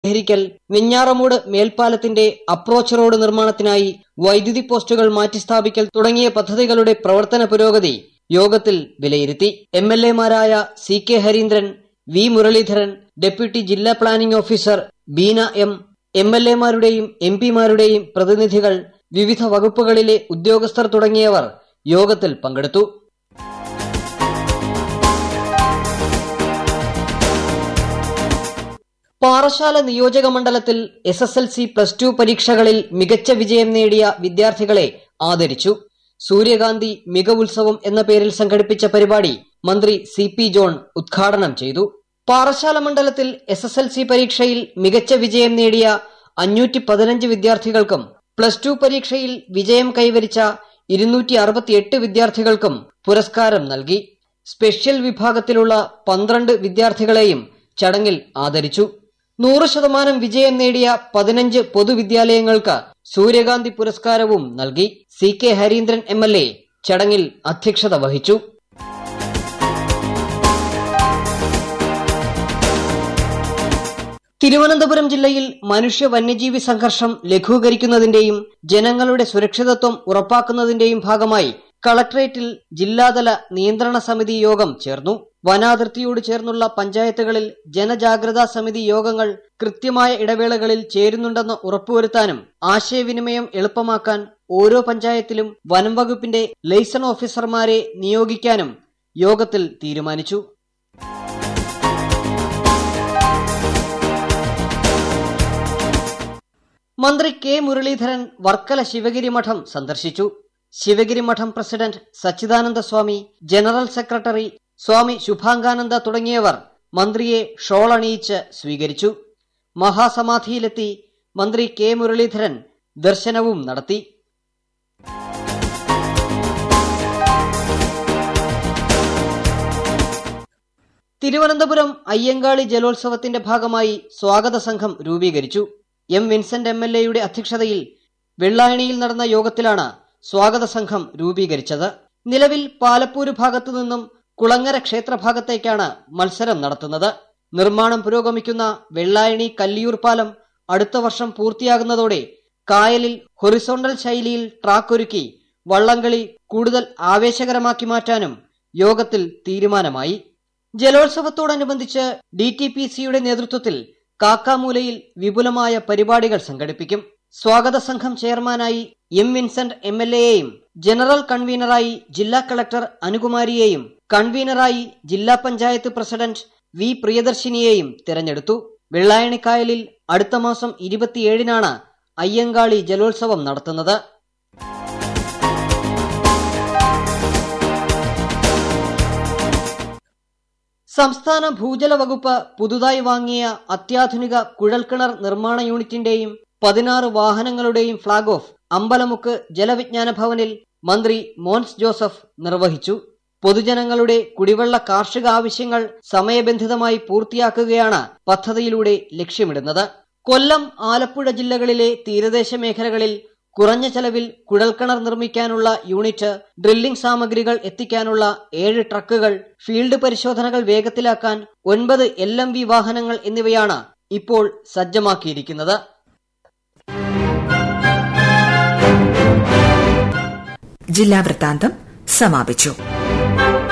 പരിഹരിക്കൽ വെഞ്ഞാറമൂട് മേൽപ്പാലത്തിന്റെ approach road നിർമ്മാണത്തിനായി വൈദ്യുതി പോസ്റ്റുകൾ മാറ്റിസ്ഥാപിക്കൽ തുടങ്ങിയ പദ്ധതികളുടെ പ്രവർത്തന പുരോഗതി യോഗത്തിൽ വിലയിരുത്തി എം എൽ എമാരായ C K Hareendran V Muraleedharan deputy ജില്ലാ planning officer Beena M M L എമാരുടെയും എം പിമാരുടെയും പ്രതിനിധികൾ വിവിധ വകുപ്പുകളിലെ ഉദ്യോഗസ്ഥർ തുടങ്ങിയവർ യോഗത്തിൽ പങ്കെടുത്തു പാറശാല നിയോജക മണ്ഡലത്തിൽ S S L C plus two പരീക്ഷകളിൽ മികച്ച വിജയം നേടിയ വിദ്യാർത്ഥികളെ ആദരിച്ചു സൂര്യകാന്തി മികവുത്സവം എന്ന പേരിൽ സംഘടിപ്പിച്ച പരിപാടി മന്ത്രി സി പി ജോൺ ഉദ്ഘാടനം ചെയ്തു പാറശാല മണ്ഡലത്തിൽ എസ് എസ് എൽ സി പരീക്ഷയിൽ മികച്ച വിജയം നേടിയ അഞ്ഞൂറ്റി പതിനഞ്ച് വിദ്യാർത്ഥികൾക്കും പ്ലസ് ടു പരീക്ഷയിൽ വിജയം കൈവരിച്ച ഇരുന്നൂറ്റി അറുപത്തിയെട്ട് വിദ്യാർത്ഥികൾക്കും പുരസ്കാരം നൽകി സ്പെഷ്യൽ വിഭാഗത്തിലുള്ള പന്ത്രണ്ട് വിദ്യാർത്ഥികളെയും ചടങ്ങിൽ ആദരിച്ചു നൂറ് ശതമാനം വിജയം നേടിയ പതിനഞ്ച് പൊതുവിദ്യാലയങ്ങൾക്ക് സൂര്യകാന്തി പുരസ്കാരവും നൽകി C K Hareendran M L A ചടങ്ങിൽ അധ്യക്ഷത വഹിച്ചു തിരുവനന്തപുരം ജില്ലയിൽ മനുഷ്യ വന്യജീവി സംഘർഷം ലഘൂകരിക്കുന്നതിന്റെയും ജനങ്ങളുടെ സുരക്ഷിതത്വം ഉറപ്പാക്കുന്നതിന്റെയും ഭാഗമായി കളക്ടറേറ്റിൽ ജില്ലാതല നിയന്ത്രണ സമിതി യോഗം ചേർന്നു വനാതിർത്തിയോട് ചേർന്നുള്ള പഞ്ചായത്തുകളിൽ ജനജാഗ്രതാ സമിതി യോഗങ്ങൾ കൃത്യമായ ഇടവേളകളിൽ ചേരുന്നുണ്ടെന്ന് ഉറപ്പുവരുത്താനും ആശയവിനിമയം എളുപ്പമാക്കാൻ ഓരോ പഞ്ചായത്തിലും വനം വകുപ്പിന്റെ ലൈസൺ ഓഫീസർമാരെ നിയോഗിക്കാനും യോഗത്തിൽ തീരുമാനിച്ചു മന്ത്രി കെ മുരളീധരൻ വർക്കല ശിവഗിരി മഠം സന്ദർശിച്ചു ശിവഗിരി മഠം president Sachidananda Swami general secretary Swami Subhangananda തുടങ്ങിയവർ മന്ത്രിയെ ഷോൾ അണിയിച്ച് സ്വീകരിച്ചു മഹാസമാധിയിലെത്തി മന്ത്രി കെ മുരളീധരൻ ദർശനവും നടത്തി തിരുവനന്തപുരം അയ്യങ്കാളി ജലോത്സവത്തിന്റെ ഭാഗമായി സ്വാഗത സംഘം രൂപീകരിച്ചു എം വിൻസെന്റ് എം എൽ എയുടെ അധ്യക്ഷതയിൽ വെള്ളായണിയിൽ നടന്ന യോഗത്തിലാണ് സ്വാഗത സംഘം രൂപീകരിച്ചത് നിലവിൽ പാലപ്പൂര് ഭാഗത്തു നിന്നും കുളങ്ങര ക്ഷേത്രഭാഗത്തേക്കാണ് മത്സരം നടത്തുന്നത് നിർമ്മാണം പുരോഗമിക്കുന്ന വെള്ളായണി കല്ലിയൂർ പാലം അടുത്ത വർഷം പൂർത്തിയാകുന്നതോടെ കായലിൽ ഹൊറിസോണ്ടൽ ശൈലിയിൽ ട്രാക്ക് ഒരുക്കി വള്ളംകളി കൂടുതൽ ആവേശകരമാക്കി മാറ്റാനും യോഗത്തിൽ തീരുമാനമായി ജലോത്സവത്തോടനുബന്ധിച്ച് ഡി ടി പി സിയുടെ നേതൃത്വത്തിൽ കാക്കാമൂലയിൽ വിപുലമായ പരിപാടികൾ സംഘടിപ്പിക്കും സ്വാഗത സംഘം ചെയർമാനായി എം വിൻസെന്റ് എം എൽ എയെയും ജനറൽ കൺവീനറായി ജില്ലാ കളക്ടർ അനുകുമാരിയെയും കൺവീനറായി ജില്ലാ പഞ്ചായത്ത് പ്രസിഡന്റ് വി പ്രിയദർശിനിയെയും തിരഞ്ഞെടുത്തു വെള്ളായണിക്കായലിൽ അടുത്ത മാസം ഇരുപത്തിയേഴിനാണ് അയ്യങ്കാളി ജലോത്സവം നടത്തുന്നത് സംസ്ഥാന ഭൂജല വകുപ്പ് പുതുതായി വാങ്ങിയ അത്യാധുനിക കുഴൽക്കിണർ നിർമ്മാണ യൂണിറ്റിന്റെയും പതിനാറ് വാഹനങ്ങളുടെയും ഫ്ളാഗ് ഓഫ് അമ്പലമുക്ക് ജലവിജ്ഞാന ഭവനിൽ മന്ത്രി മോൻസ് ജോസഫ് നിർവഹിച്ചു പൊതുജനങ്ങളുടെ കുടിവെള്ള കാർഷിക ആവശ്യങ്ങൾ സമയബന്ധിതമായി പൂർത്തിയാക്കുകയാണ് പദ്ധതിയിലൂടെ ലക്ഷ്യമിടുന്നത് കൊല്ലം ആലപ്പുഴ ജില്ലകളിലെ തീരദേശ മേഖലകളിൽ കുറഞ്ഞ ചെലവിൽ കുഴൽക്കിണർ നിർമ്മിക്കാനുള്ള യൂണിറ്റ് ഡ്രില്ലിംഗ് സാമഗ്രികൾ എത്തിക്കാനുള്ള ഏഴ് ട്രക്കുകൾ ഫീൽഡ് പരിശോധനകൾ വേഗത്തിലാക്കാൻ ഒൻപത് എൽ എം വി വാഹനങ്ങൾ എന്നിവയാണ് ഇപ്പോൾ സജ്ജമാക്കിയിരിക്കുന്നത് ജില്ലാ വൃത്താന്തം സമാപിച്ചു